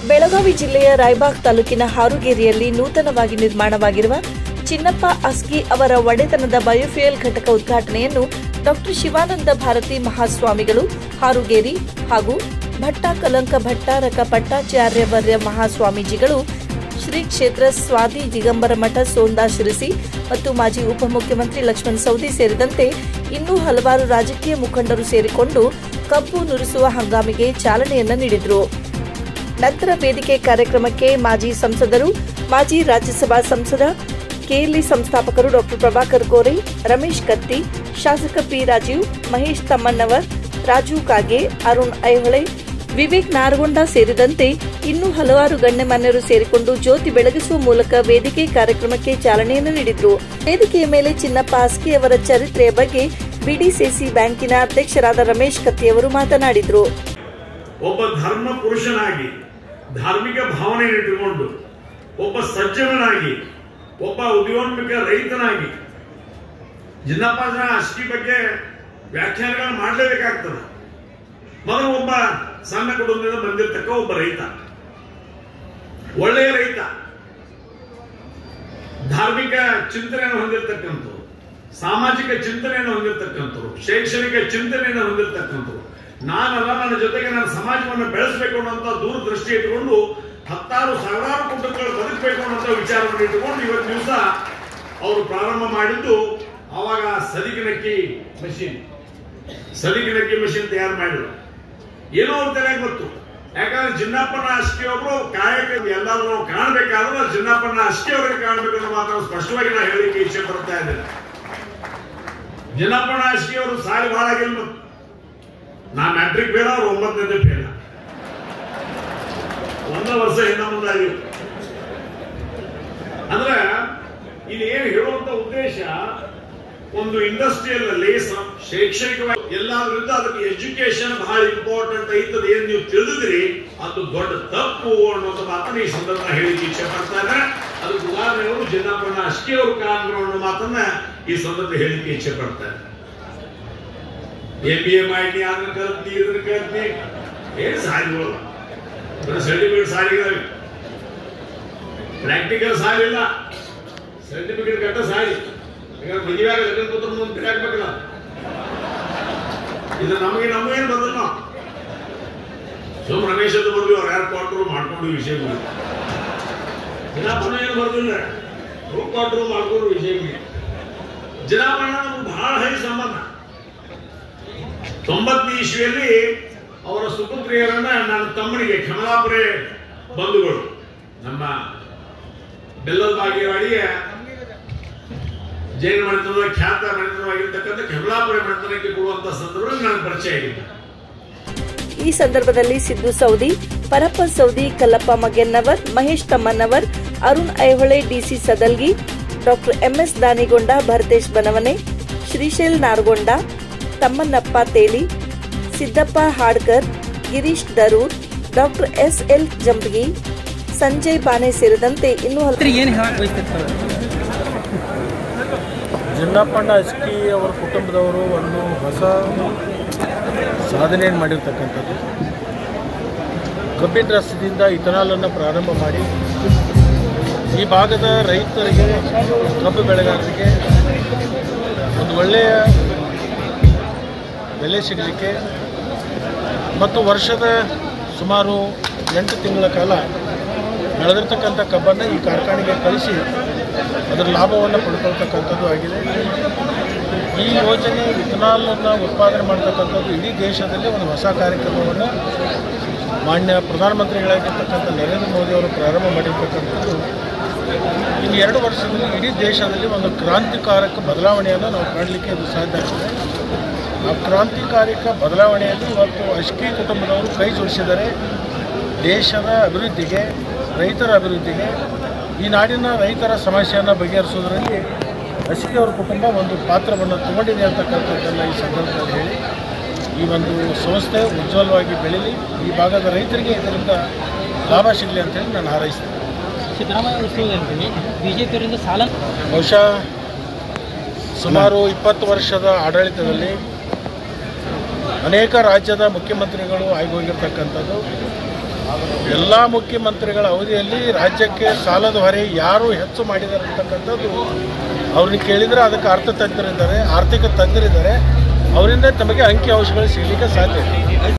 ಬೆಳಗಾವಿ ಜಿಲ್ಲೆಯ ರಾಯಬಾಗ್ ತಾಲೂಕಿನ ಹಾರುಗೇರಿಯಲ್ಲಿ ನೂತನವಾಗಿ ನಿರ್ಮಾಣವಾಗಿರುವ ಚಿನ್ನಪ್ಪ ಅಸ್ಕಿ ಅವರ ಒಡೆತನದ ಬಯೋಫ್ಯೂಯಲ್ ಘಟಕ ಉದ್ಘಾಟನೆಯನ್ನು ಡಾಕ್ಟರ್ ಶಿವಾನಂದ ಭಾರತಿ ಮಹಾಸ್ವಾಮಿಗಳು ಹಾರುಗೇರಿ ಹಾಗೂ ಭಟ್ಟ ಕಲಂಕ ಭಟ್ಟಾರಕ ಪಟ್ಟಾಚಾರ್ಯವರ್ಯ ಮಹಾಸ್ವಾಮೀಜಿಗಳು ಶ್ರೀ ಕ್ಷೇತ್ರ ಸ್ವಾತಿ ದಿಗಂಬರ ಮಠ ಸೋಂದಾ ಶಿರಸಿ ಮತ್ತು ಮಾಜಿ ಉಪಮುಖ್ಯಮಂತ್ರಿ ಲಕ್ಷ್ಮಣ್ ಸವದಿ ಸೇರಿದಂತೆ ಇನ್ನೂ ಹಲವಾರು ರಾಜಕೀಯ ಮುಖಂಡರು ಸೇರಿಕೊಂಡು ಕಬ್ಬು ನುರಿಸುವ ಹಂಗಾಮಿಗೆ ಚಾಲನೆಯನ್ನ ನೀಡಿದರು ನಂತರ ವೇದಿಕೆ ಕಾರ್ಯಕ್ರಮಕ್ಕೆ ಮಾಜಿ ಸಂಸದರು ಮಾಜಿ ರಾಜ್ಯಸಭಾ ಸಂಸದ ಕೆಎಲ್ಇ ಸಂಸ್ಥಾಪಕರು ಡಾಕ್ಟರ್ ಪ್ರಭಾಕರ್ ಕೋರೆ ರಮೇಶ್ ಕತ್ತಿ ಶಾಸಕ ಪಿ ರಾಜೀವ್ ಮಹೇಶ್ ತಮ್ಮಣ್ಣವರ್ ರಾಜು ಕಾಗೆ ಅರುಣ್ ಐಹೊಳೆ ವಿವೇಕ್ ನಾರಗೊಂಡ ಸೇರಿದಂತೆ ಇನ್ನೂ ಹಲವಾರು ಗಣ್ಯಮಾನ್ಯರು ಸೇರಿಕೊಂಡು ಜ್ಯೋತಿ ಬೆಳಗಿಸುವ ಮೂಲಕ ವೇದಿಕೆ ಕಾರ್ಯಕ್ರಮಕ್ಕೆ ಚಾಲನೆಯನ್ನು ನೀಡಿದರು ವೇದಿಕೆಯ ಮೇಲೆ ಚಿನ್ನಪ್ಪ ಹಾಸ್ಕಿ ಅವರ ಚರಿತ್ರೆಯ ಬಗ್ಗೆ ಬಿಡಿಸಿಸಿ ಬ್ಯಾಂಕಿನ ಅಧ್ಯಕ್ಷರಾದ ರಮೇಶ್ ಕತ್ತಿಯವರು ಮಾತನಾಡಿದರು ಒಬ್ಬ ಧರ್ಮ ಪುರುಷನಾಗಿ ಧಾರ್ಮಿಕ ಭಾವನೆ ಇಟ್ಟುಕೊಂಡು ಒಬ್ಬ ಸಜ್ಜನನಾಗಿ ಒಬ್ಬ ಉದ್ಯೋನ್ಮುಖ ರೈತನಾಗಿ ಜಿನ್ನಪ್ಪನ ಅಷ್ಟಿ ಬಗ್ಗೆ ವ್ಯಾಖ್ಯಾನಗಳನ್ನು ಮಾಡಲೇಬೇಕಾಗ್ತದೆ ಮೊದಲು ಒಬ್ಬ ಸಣ್ಣ ಕುಟುಂಬದಿಂದ ಬಂದಿರತಕ್ಕ ಒಬ್ಬ ರೈತ ಒಳ್ಳೆಯ ರೈತ ಧಾರ್ಮಿಕ ಚಿಂತನೆಯನ್ನು ಹೊಂದಿರತಕ್ಕಂಥವ್ರು ಸಾಮಾಜಿಕ ಚಿಂತನೆಯನ್ನು ಹೊಂದಿರತಕ್ಕಂಥವ್ರು ಶೈಕ್ಷಣಿಕ ಚಿಂತನೆಯನ್ನು ಹೊಂದಿರತಕ್ಕಂಥವ್ರು ನಾನಲ್ಲ ನನ್ನ ಜೊತೆಗೆ ನನ್ನ ಸಮಾಜವನ್ನು ಬೆಳೆಸಬೇಕು ಅನ್ನೋಂಥ ದೂರದೃಷ್ಟಿ ಇಟ್ಟುಕೊಂಡು ಹತ್ತಾರು ಸಾವಿರಾರು ಕುಟುಂಬಗಳು ಬದುಕಬೇಕು ಅನ್ನೋಂಥ ವಿಚಾರವನ್ನು ಇಟ್ಟುಕೊಂಡು ಇವತ್ತು ದಿವಸ ಅವರು ಪ್ರಾರಂಭ ಮಾಡಿದ್ದು ಅವಾಗ ಸದಿಗಿನಕ್ಕಿ ಮಷೀನ್ ಸದಿಗಿನಕ್ಕಿ ಮಷೀನ್ ತಯಾರು ಮಾಡಿದ್ರು ಏನೋ ಅವ್ರ ತಲೆಗೆ ಗೊತ್ತು ಯಾಕಂದ್ರೆ ಜಿನ್ನಪ್ಪನ ಅಷ್ಟೇ ಒಬ್ರು ಕಾಯಕ ಎಲ್ಲಾದ್ರೂ ನಾವು ಕಾಣಬೇಕಾದ್ರೆ ಜಿನ್ನಪ್ಪನ ಅಷ್ಟೇ ಅವ್ರಿಗೆ ಕಾಣಬೇಕು ಅನ್ನೋ ಮಾತ್ರ ಸ್ಪಷ್ಟವಾಗಿ ನಾನು ಹೇಳಿಕ್ಕೆ ಇಚ್ಛೆ ಪಡ್ತಾ ಇದ್ದೇನೆ ಜಿನ್ನಪ್ಪನ ಅಷ್ಟೇ ಅವರು ಸಾಲಿ ಬಹಳ ಆಗಿಲ್ಲ ಮತ್ತು ನಾ ಮ್ಯಾಟ್ರಿಕ್ ಬೇಡ ಅವ್ರು ಒಂಬತ್ತನೇ ಬೇಡ ಒಂದೇ ವರ್ಷ ಹಿಂದ ಮುಂದಾಗಿರು ಅಂದ್ರೆ ಇಲ್ಲಿ ಏನು ಹೇಳುವಂತ ಉದ್ದೇಶ ಒಂದು ಇಂಡಸ್ಟ್ರಿಯಲ್ ಅಲ್ಲಿ ಸ- ಶೈಕ್ಷಣಿಕವಾಗಿ ಎಲ್ಲಾದ್ರಿಂದ ಅದಕ್ಕೆ ಎಜುಕೇಶನ್ ಬಹಳ ಇಂಪಾರ್ಟೆಂಟ್ ಐತದ ಏನ್ ನೀವು ತಿಳಿದಿದ್ರಿ ಅದು ದೊಡ್ಡ ತಪ್ಪು ಅನ್ನೋದು ಮಾತನ್ನ ಈ ಸಂದರ್ಭ ಹೇಳಿಕ್ಕೆ ಇಚ್ಛೆ ಪಡ್ತಾರೆ ಅದಕ್ಕೆ ಉದಾಹರಣೆಗಳು ಜಿನ್ನಾಪಣ್ಣ ಅಷ್ಟೇ ಅವರು ಕಾರಣರು ಅನ್ನೋ ಮಾತನ್ನ ಈ ಸಂದರ್ಭ ಹೇಳಿಕ್ಕೆ ಇಚ್ಛೆ ಪಡ್ತಾರೆ ಎ ಬಿ ಎ ಮಾಡಿ ಅದನ್ನ ಕಲ್ತಿ ಇದನ್ನ ಕಲ್ತಿ ಏನ್ ಸಾಲಿಗಳು ಬರೀ ಸರ್ಟಿಫಿಕೇಟ್ ಸಾಲಿಗಳು ಪ್ರಾಕ್ಟಿಕಲ್ ಸಾಲಿಲ್ಲ ಸರ್ಟಿಫಿಕೇಟ್ ಕಟ್ಟ ಸಾಲಿ ಈಗ ಮದುವೆಯಾಗ ಲಗ್ನ ಕೂತ್ರ ಮುಂದೆ ಹಾಕ್ಬೇಕಲ್ಲ ಇದು ನಮಗೆ ನಮಗೇನು ಬರಲ್ಲ ನಾವು ಸುಮ್ ರಮೇಶ್ ಅಂತ ಬರ್ತೀವಿ ಅವ್ರು ಯಾರು ಕೊಟ್ಟರು ಮಾಡ್ಕೊಂಡು ವಿಷಯ ಮುಗಿತು ಜನಾಪಣ ಏನು ಬರ್ದಿಲ್ಲ ರೂಪ್ ಕೊಟ್ಟರು ಮಾಡ್ಕೊಂಡು ವಿಷಯ ಮುಗಿತು ಜನಾಪಣ ನಮ್ಗೆ ಬಹಳ ಹೈ ಸಂಬಂಧ ತೊಂಬತ್ತನೇ ಇಸ್ವಿಯಲ್ಲಿ ಅವರ ಸುಪುತ್ರಿಯರನ್ನ ನನ್ನ ತಮ್ಮನಿಗೆ ಕಮಲಾಪುರೆ ಬಂಧುಗಳು ನಮ್ಮ ಬೆಲ್ಲದ ಭಾಗ್ಯವಾಡಿಯ ಜೈನ ಮನೆತನದ ಖ್ಯಾತ ಮನೆತನವಾಗಿರ್ತಕ್ಕಂಥ ಕಮಲಾಪುರ ಮನೆತನಕ್ಕೆ ಕೊಡುವಂತ ಸಂದರ್ಭದಲ್ಲಿ ನಾನು ಪರಿಚಯ ಆಗಿದ್ದೆ ಈ ಸಂದರ್ಭದಲ್ಲಿ Siddu Savadi Parappa Savadi Kallappa Magennavar Mahesh Tammannavar Arun Aihole DC Sadalgi doctor MS Danigond Bharatesh Banavane Shrishail Nargond Tammannappa Teli Siddappa Hadkar Girish Darur doctor S L Jambagi Sanjay Bane ಸೇರಿದಂತೆ ಇನ್ನೂ ಹಲವು ಏನು ಹೇಳಕ್ ಬಯಸ್ತಿರ್ತಾರೆ ಜಿನ್ನಪ್ಪಣ್ಣ ಅಸ್ಕಿ ಅವರ ಕುಟುಂಬದವರು ಒಂದು ಹೊಸ ಸಾಧನೆಯನ್ನು ಮಾಡಿರ್ತಕ್ಕಂಥದ್ದು ಕಬ್ಬಿನ ರಸದಿಂದ ಇಥನಾಲನ್ನು ಪ್ರಾರಂಭ ಮಾಡಿ ಈ ಭಾಗದ ರೈತರಿಗೆ ಕಬ್ಬು ಬೆಳೆಗಾರರಿಗೆ ಒಂದು ಒಳ್ಳೆಯ ಬೆಲೆ ಸಿಗಲಿಕ್ಕೆ ಮತ್ತು ವರ್ಷದ ಸುಮಾರು ಎಂಟು ತಿಂಗಳ ಕಾಲ ಬೆಳೆದಿರ್ತಕ್ಕಂಥ ಕಬ್ಬನ್ನು ಈ ಕಾರ್ಖಾನೆಗೆ ಕಳಿಸಿ ಅದರ ಲಾಭವನ್ನು ಪಡ್ಕೊಳ್ತಕ್ಕಂಥದ್ದು ಆಗಿದೆ ಈ ಯೋಜನೆ ಇಥನಾಲನ್ನು ಉತ್ಪಾದನೆ ಮಾಡ್ತಕ್ಕಂಥದ್ದು ಇಡೀ ದೇಶದಲ್ಲಿ ಒಂದು ಹೊಸ ಕಾರ್ಯಕ್ರಮವನ್ನು ಮಾನ್ಯ ಪ್ರಧಾನಮಂತ್ರಿಗಳಾಗಿರ್ತಕ್ಕಂಥ ನರೇಂದ್ರ ಮೋದಿ ಅವರು ಪ್ರಾರಂಭ ಮಾಡಿರ್ತಕ್ಕಂಥದ್ದು ಇನ್ನು ಎರಡು ವರ್ಷದಲ್ಲಿ ಇಡೀ ದೇಶದಲ್ಲಿ ಒಂದು ಕ್ರಾಂತಿಕಾರಕ ಬದಲಾವಣೆಯನ್ನು ನಾವು ಕಾಣಲಿಕ್ಕೆ ಇದು ಸಾಧ್ಯ ಆಗ್ತದೆ ಆ ಕ್ರಾಂತಿಕಾರಿಕ ಬದಲಾವಣೆಯಲ್ಲಿ ಇವತ್ತು ಅಷ್ಕಿ ಕುಟುಂಬದವರು ಕೈ ಜೋಡಿಸಿದರೆ ದೇಶದ ಅಭಿವೃದ್ಧಿಗೆ ರೈತರ ಅಭಿವೃದ್ಧಿಗೆ ಈ ನಾಡಿನ ರೈತರ ಸಮಸ್ಯೆಯನ್ನು ಬಗೆಹರಿಸೋದರಲ್ಲಿ ಅಷ್ಕಿ ಅವರ ಕುಟುಂಬ ಒಂದು ಪಾತ್ರವನ್ನು ತಗೊಂಡಿದೆ ಅಂತಕ್ಕಂಥದ್ದನ್ನು ಈ ಸಂದರ್ಭದಲ್ಲಿ ಹೇಳಿ ಈ ಒಂದು ಸಂಸ್ಥೆ ಉಜ್ವಲವಾಗಿ ಬೆಳೀಲಿ ಈ ಭಾಗದ ರೈತರಿಗೆ ಇದರಿಂದ ಲಾಭ ಸಿಗಲಿ ಅಂತೇಳಿ ನಾನು ಹಾರೈಸ್ತೇನೆ ಸಿದ್ದರಾಮಯ್ಯ ಉಳಿಸ್ಕೊಳ್ಳಿ ಬಿ ಜೆ ಪಿಯವರಿಂದ ಸಾಲ ಬಹುಶಃ ಸುಮಾರು ಇಪ್ಪತ್ತು ವರ್ಷದ ಆಡಳಿತದಲ್ಲಿ ಅನೇಕ ರಾಜ್ಯದ ಮುಖ್ಯಮಂತ್ರಿಗಳು ಆಗಿ ಹೋಗಿರ್ತಕ್ಕಂಥದ್ದು ಎಲ್ಲ ಮುಖ್ಯಮಂತ್ರಿಗಳ ಅವಧಿಯಲ್ಲಿ ರಾಜ್ಯಕ್ಕೆ ಸಾಲದ ಹೊರೆ ಯಾರು ಹೆಚ್ಚು ಮಾಡಿದ್ದಾರೆ ಅಂತಕ್ಕಂಥದ್ದು ಅವ್ರನ್ನ ಕೇಳಿದರೆ ಅದಕ್ಕೆ ಅರ್ಥ ತಜ್ಞರಿದ್ದಾರೆ ಆರ್ಥಿಕ ತಜ್ಞರಿದ್ದಾರೆ ಅವರಿಂದ ತಮಗೆ ಅಂಕಿ ಅಂಶಗಳು ಸಿಗಲಿಕ್ಕೆ ಸಾಧ್ಯ ಇದೆ